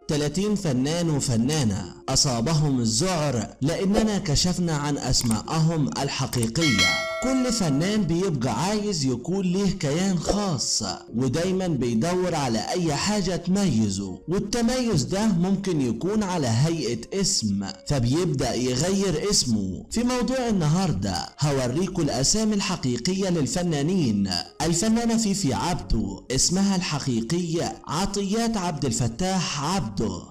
30 فنان وفنانة أصابهم الذعر لأننا كشفنا عن أسماءهم الحقيقية كل فنان بيبقى عايز يكون ليه كيان خاص ودايما بيدور على اي حاجة تميزه والتميز ده ممكن يكون على هيئة اسم فبيبدأ يغير اسمه في موضوع النهاردة هوريكم الاسامي الحقيقية للفنانين الفنانة فيفي عبده اسمها الحقيقي عطيات عبد الفتاح عبده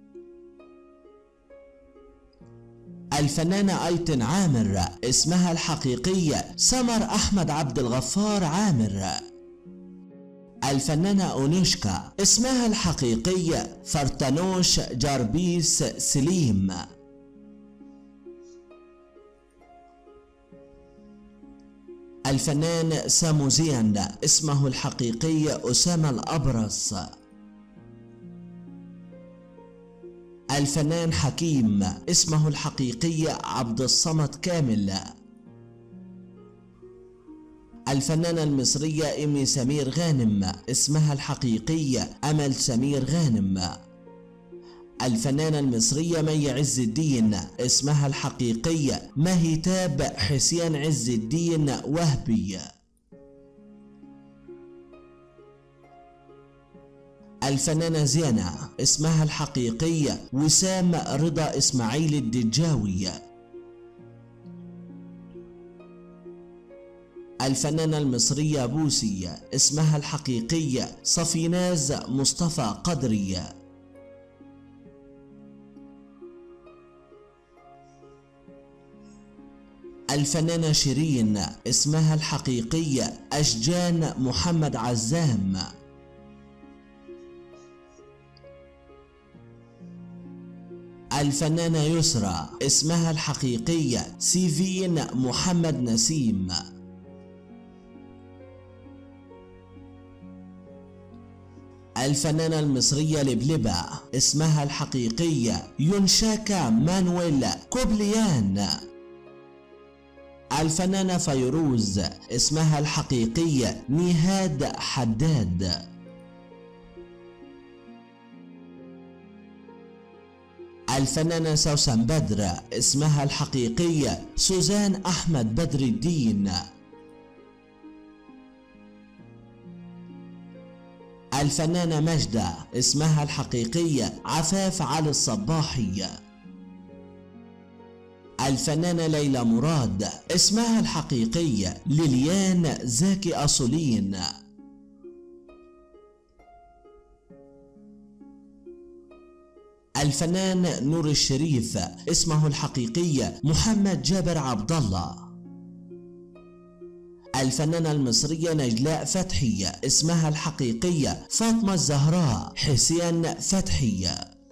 الفنانة أيتن عامر اسمها الحقيقية سمر أحمد عبد الغفار عامر الفنانة أونوشكا اسمها الحقيقية فرتانوش جاربيس سليم الفنان ساموزيان اسمه الحقيقي أسامة الأبرص الفنان حكيم اسمه الحقيقي عبد الصمد كامل الفنانة المصرية إيمي سمير غانم اسمها الحقيقي أمل سمير غانم الفنانة المصرية مي عز الدين اسمها الحقيقي مهتاب حسين عز الدين وهبي الفنانة زينة اسمها الحقيقي وسام رضا إسماعيل الدجاوي الفنانة المصرية بوسي اسمها الحقيقي صفيناز مصطفى قدري الفنانة شيرين اسمها الحقيقي أشجان محمد عزام الفنانة يسرى اسمها الحقيقية سيفين محمد نسيم الفنانة المصرية لبلبة اسمها الحقيقية ينشاكا مانويل كوبليان الفنانة فيروز اسمها الحقيقية نهاد حداد الفنانة سوسن بدر اسمها الحقيقية سوزان أحمد بدر الدين الفنانة مجدة اسمها الحقيقية عفاف علي الصباحي الفنانة ليلى مراد اسمها الحقيقية ليليان زكي أصولين الفنان نور الشريف اسمه الحقيقي محمد جابر عبد الله الفنانة المصرية نجلاء فتحي اسمها الحقيقية فاطمة الزهراء حسين فتحي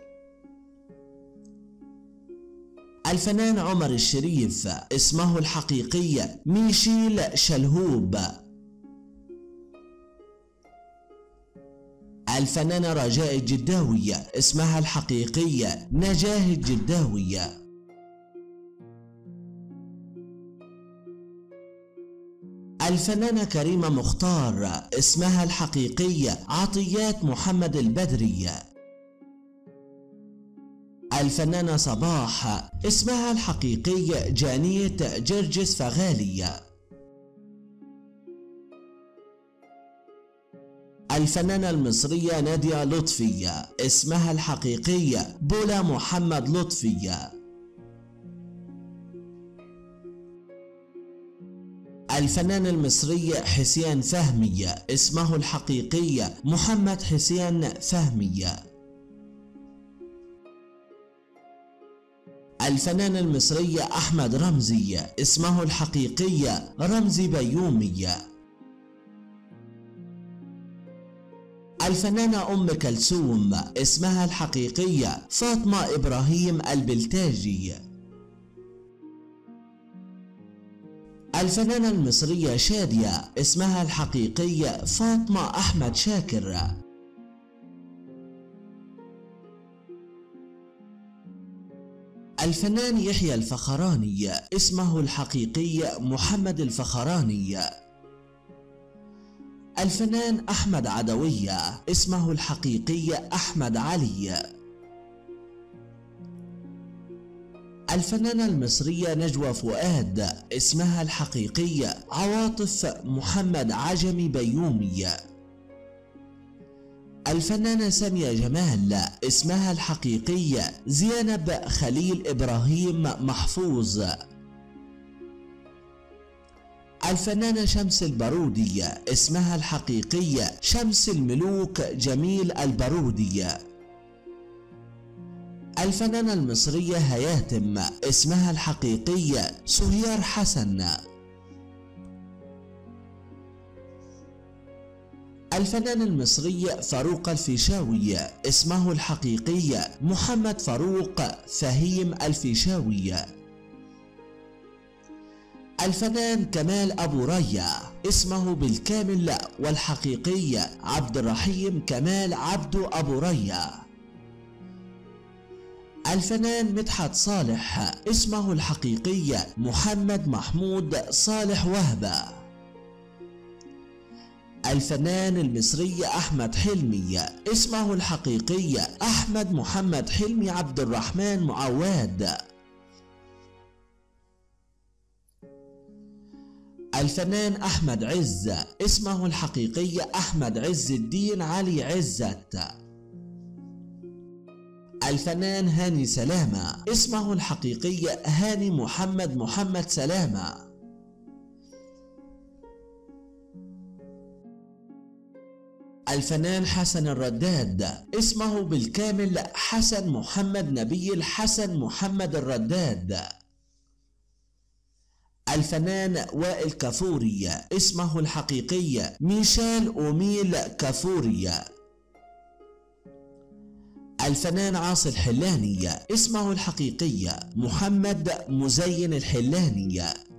الفنان عمر الشريف اسمه الحقيقي ميشيل شلهوب الفنانة رجاء الجداوية اسمها الحقيقية نجاه الجداوية الفنانة كريمة مختار اسمها الحقيقية عطيات محمد البدرية الفنانة صباح اسمها الحقيقي جانية جرجس فغالية الفنانة المصرية نادية لطفي اسمها الحقيقي بولا محمد لطفي الفنان المصري حسين فهمي اسمه الحقيقي محمد حسين فهمي الفنان المصري أحمد رمزي اسمه الحقيقي رمزي بيومي الفنانة أم كلثوم اسمها الحقيقية فاطمة إبراهيم البلتاجي الفنانة المصرية شادية اسمها الحقيقي فاطمة أحمد شاكر الفنان يحيى الفخراني اسمه الحقيقي محمد الفخراني الفنان أحمد عدوية اسمه الحقيقي أحمد علي الفنانة المصرية نجوى فؤاد اسمها الحقيقي عواطف محمد عجمي بيومي الفنانة سامية جمال اسمها الحقيقي زينب خليل إبراهيم محفوظ الفنانة شمس البارودي اسمها الحقيقي شمس الملوك جميل البارودي الفنانة المصرية هياتم اسمها الحقيقي سهيار حسن الفنان المصري فاروق الفيشاوي اسمه الحقيقي محمد فاروق فهيم الفيشاوي الفنان كمال أبو ريا اسمه بالكامل والحقيقي عبد الرحيم كمال عبد أبو ريا الفنان مدحت صالح اسمه الحقيقي محمد محمود صالح وهبه الفنان المصري أحمد حلمي اسمه الحقيقي أحمد محمد حلمي عبد الرحمن معواد الفنان أحمد عز اسمه الحقيقي أحمد عز الدين علي عزت الفنان هاني سلامة اسمه الحقيقي هاني محمد محمد سلامة الفنان حسن الرداد اسمه بالكامل حسن محمد نبي الحسن محمد الرداد الفنان وائل كافوري اسمه الحقيقي ميشيل أوميل كافوري الفنان عاصي الحلاني اسمه الحقيقي محمد مزين الحلاني